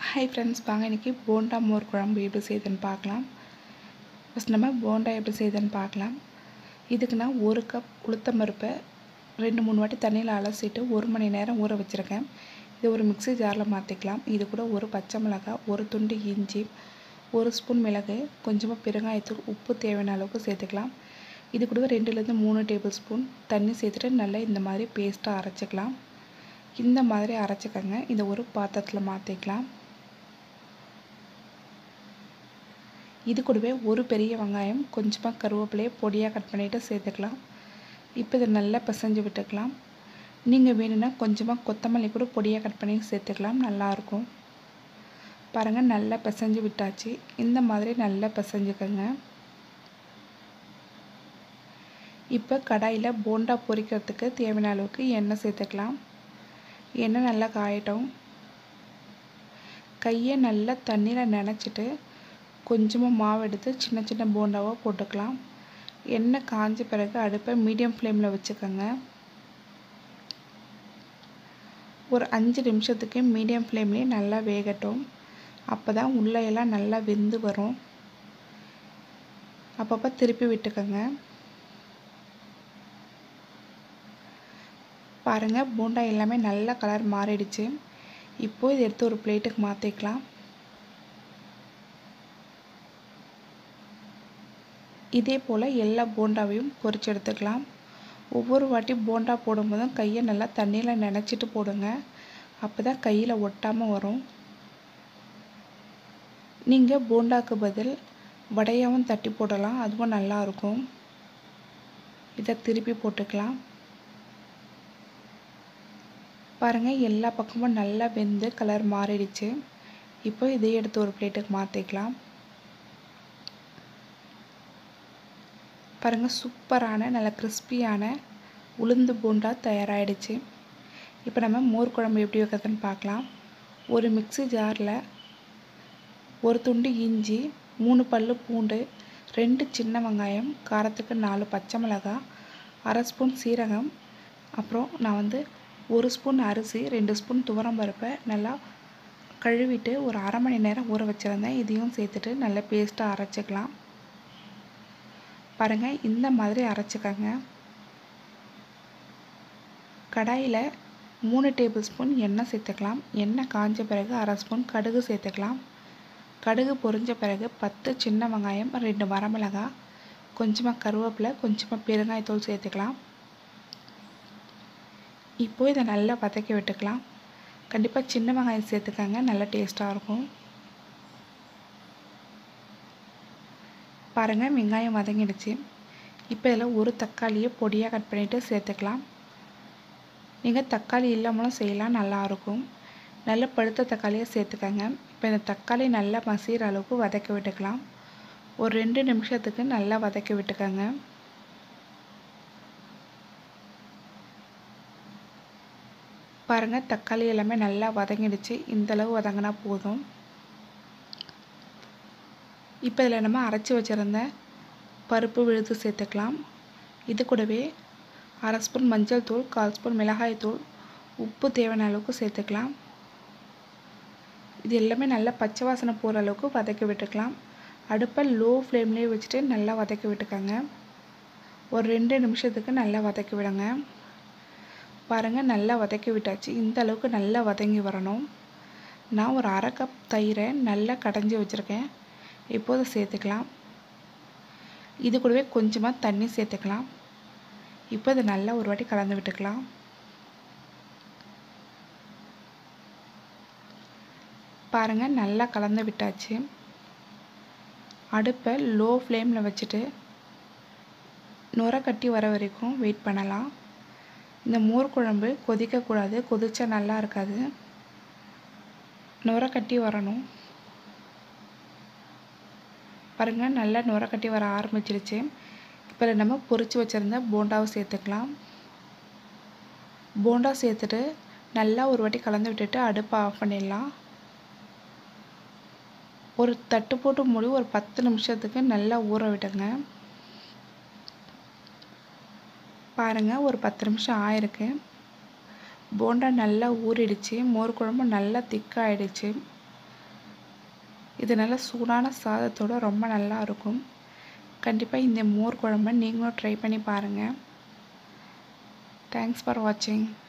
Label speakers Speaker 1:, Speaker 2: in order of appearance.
Speaker 1: hi friends வாங்க இன்றைக்கி போண்டா மோர் குழம்பு எப்படி செய்யுதுன்னு பார்க்கலாம் ஃபஸ்ட் நம்ம போண்டா எப்படி செய்யுதுன்னு பார்க்கலாம் இதுக்கு நான் ஒரு கப் உளுத்தம் பருப்பை ரெண்டு மூணு வாட்டி தண்ணியில் அலசிட்டு ஒரு மணி நேரம் ஊற வச்சுருக்கேன் இது ஒரு மிக்ஸி ஜாரில் மாற்றிக்கலாம் இது கூட ஒரு பச்சை மிளகாய் ஒரு துண்டு இஞ்சி ஒரு ஸ்பூன் மிளகு கொஞ்சமாக பெருங்காயத்தூள் உப்பு தேவையான அளவுக்கு சேர்த்துக்கலாம் இது கூட ரெண்டுலேருந்து மூணு டேபிள் ஸ்பூன் தண்ணி சேர்த்துட்டு நல்லா இந்த மாதிரி பேஸ்ட்டாக அரைச்சிக்கலாம் இந்த மாதிரி அரைச்சிக்கங்க இதை ஒரு பாத்திரத்தில் மாற்றிக்கலாம் இது கூடவே ஒரு பெரிய வெங்காயம் கொஞ்சமாக கருவேப்பிலையை பொடியாக கட் பண்ணிவிட்டு சேர்த்துக்கலாம் இப்போ இதை நல்லா பிசைஞ்சு விட்டுக்கலாம் நீங்கள் வேணும்னா கொஞ்சமாக கொத்தமல்லி கூட பொடியாக கட் பண்ணி சேர்த்துக்கலாம் நல்லாயிருக்கும் பாருங்கள் நல்லா பிசைஞ்சு விட்டாச்சு இந்த மாதிரி நல்லா பிசைஞ்சுக்கோங்க இப்போ கடாயில் போண்டா பொரிக்கிறதுக்கு தேவையான அளவுக்கு எண்ணெய் சேர்த்துக்கலாம் எண்ணெய் நல்லா காயட்டும் கையை நல்லா தண்ணியில் நனைச்சிட்டு கொஞ்சமாக மாவு எடுத்து சின்ன சின்ன போண்டாவாக போட்டுக்கலாம் எண்ணெய் காஞ்ச பிறகு அடுப்பை மீடியம் ஃப்ளேமில் வச்சுக்கோங்க ஒரு அஞ்சு நிமிஷத்துக்கு மீடியம் ஃப்ளேம்லேயே நல்லா வேகட்டும் அப்போ தான் உள்ளையெல்லாம் நல்லா வெந்து வரும் அப்பப்போ திருப்பி விட்டுக்கோங்க பாருங்கள் போண்டா எல்லாமே நல்ல கலர் மாறிடுச்சு இப்போது இதை எடுத்து ஒரு பிளேட்டுக்கு மாற்றிக்கலாம் இதே போல் எல்லா போண்டாவையும் பொரிச்சு எடுத்துக்கலாம் ஒவ்வொரு வாட்டி போண்டா போடும்போதும் கையை நல்லா தண்ணியில் நினச்சிட்டு போடுங்க அப்போ தான் கையில் ஒட்டாமல் வரும் நீங்கள் போண்டாக்கு பதில் வடையாகவும் தட்டி போடலாம் அதுவும் நல்லாயிருக்கும் இதை திருப்பி போட்டுக்கலாம் பாருங்கள் எல்லா பக்கமும் நல்லா வெந்து கலர் மாறிடுச்சு இப்போ இதை எடுத்து ஒரு பிளேட்டுக்கு மாற்றிக்கலாம் பாருங்கள் சூப்பரான நல்ல கிறிஸ்பியான உளுந்து போண்டா தயாராகிடுச்சு இப்போ நம்ம மோர் குழம்பு எப்படி வைக்கிறதுன்னு பார்க்கலாம் ஒரு மிக்சி ஜாரில் ஒரு துண்டு இஞ்சி மூணு பல் பூண்டு ரெண்டு சின்ன வெங்காயம் காரத்துக்கு நாலு பச்சை மிளகாய் அரை ஸ்பூன் சீரகம் அப்புறம் நான் வந்து ஒரு ஸ்பூன் அரிசி ரெண்டு ஸ்பூன் துவரம் பருப்பை நல்லா கழுவிட்டு ஒரு அரை மணி நேரம் ஊற வச்சுருந்தேன் இதையும் சேர்த்துட்டு நல்லா பேஸ்ட்டாக அரைச்சிக்கலாம் பாருங்கள் இந்த மாதிரி அரைச்சிக்கங்க கடாயில் மூணு டேபிள் ஸ்பூன் எண்ணெய் சேர்த்துக்கலாம் எண்ணெய் காஞ்ச பிறகு அரை ஸ்பூன் கடுகு சேர்த்துக்கலாம் கடுகு பொரிஞ்ச பிறகு பத்து சின்ன வெங்காயம் ரெண்டு வரமிளகாய் கொஞ்சமாக கருவேப்பிலை கொஞ்சமாக பெருங்காயத்தூள் சேர்த்துக்கலாம் இப்போது இதை நல்லா வதக்கி விட்டுக்கலாம் கண்டிப்பாக சின்ன வெங்காயம் சேர்த்துக்கங்க நல்லா டேஸ்ட்டாக இருக்கும் பாருங்கள் வெங்காயம் வதங்கிடுச்சு இப்போ இதில் ஒரு தக்காளியை பொடியாக கட் பண்ணிவிட்டு சேர்த்துக்கலாம் நீங்கள் தக்காளி இல்லாமலும் செய்யலாம் நல்லாயிருக்கும் நல்ல பழுத்த தக்காளியை சேர்த்துக்கங்க இப்போ இந்த தக்காளி நல்லா மசிகிற அளவுக்கு வதக்கி விட்டுக்கலாம் ஒரு ரெண்டு நிமிஷத்துக்கு நல்லா வதக்கி விட்டுக்கோங்க பாருங்கள் தக்காளி எல்லாமே நல்லா வதங்கிடுச்சு இந்தளவு வதங்கினா போதும் இப்போ இதில் நம்ம அரைச்சி வச்சுருந்த பருப்பு விழுது சேர்த்துக்கலாம் இது கூடவே அரை ஸ்பூன் மஞ்சள் தூள் கால் ஸ்பூன் மிளகாய் தூள் உப்பு தேவையான அளவுக்கு சேர்த்துக்கலாம் இது எல்லாமே நல்லா பச்சை வாசனை போகிற அளவுக்கு வதக்கி விட்டுக்கலாம் அடுப்பை லோ ஃப்ளேம்லேயே வச்சுட்டு நல்லா வதக்கி விட்டுக்கோங்க ஒரு ரெண்டு நிமிஷத்துக்கு நல்லா வதக்கி விடுங்க பாருங்கள் நல்லா வதக்கி விட்டாச்சு இந்த அளவுக்கு நல்லா வதங்கி வரணும் நான் ஒரு அரை கப் தயிரை நல்லா கடைஞ்சி வச்சுருக்கேன் இப்போது சேர்த்துக்கலாம் இது கூடவே கொஞ்சமாக தண்ணி சேர்த்துக்கலாம் இப்போ இதை நல்லா ஒரு வாட்டி கலந்து விட்டுக்கலாம் பாருங்கள் நல்லா கலந்து விட்டாச்சு அடுப்பை லோ ஃப்ளேமில் வச்சுட்டு நுர கட்டி வர வரைக்கும் வெயிட் பண்ணலாம் இந்த மோர் குழம்பு கொதிக்கக்கூடாது கொதிச்சா நல்லா இருக்காது நுர கட்டி வரணும் பாருங்கள் நல்லா நுர கட்டி வர ஆரம்பிச்சிருச்சு இப்போ நம்ம பொரிச்சு வச்சுருந்த போண்டாவை சேர்த்துக்கலாம் போண்டா சேர்த்துட்டு நல்லா ஒரு வாட்டி கலந்து விட்டுட்டு அடுப்பை ஆஃப் பண்ணிடலாம் ஒரு தட்டு போட்டு மூடி ஒரு பத்து நிமிஷத்துக்கு நல்லா ஊற விட்டுங்க பாருங்கள் ஒரு பத்து நிமிஷம் ஆயிருக்கு போண்டா நல்லா ஊறிடுச்சு மோர் குழம்பு நல்லா திக்காயிடுச்சு இது நல்லா சூடான சாதத்தோடு ரொம்ப நல்லா இருக்கும் கண்டிப்பாக இந்த மோர் குழம்பை நீங்களும் ட்ரை பண்ணி பாருங்கள் தேங்க்ஸ் ஃபார் வாட்சிங்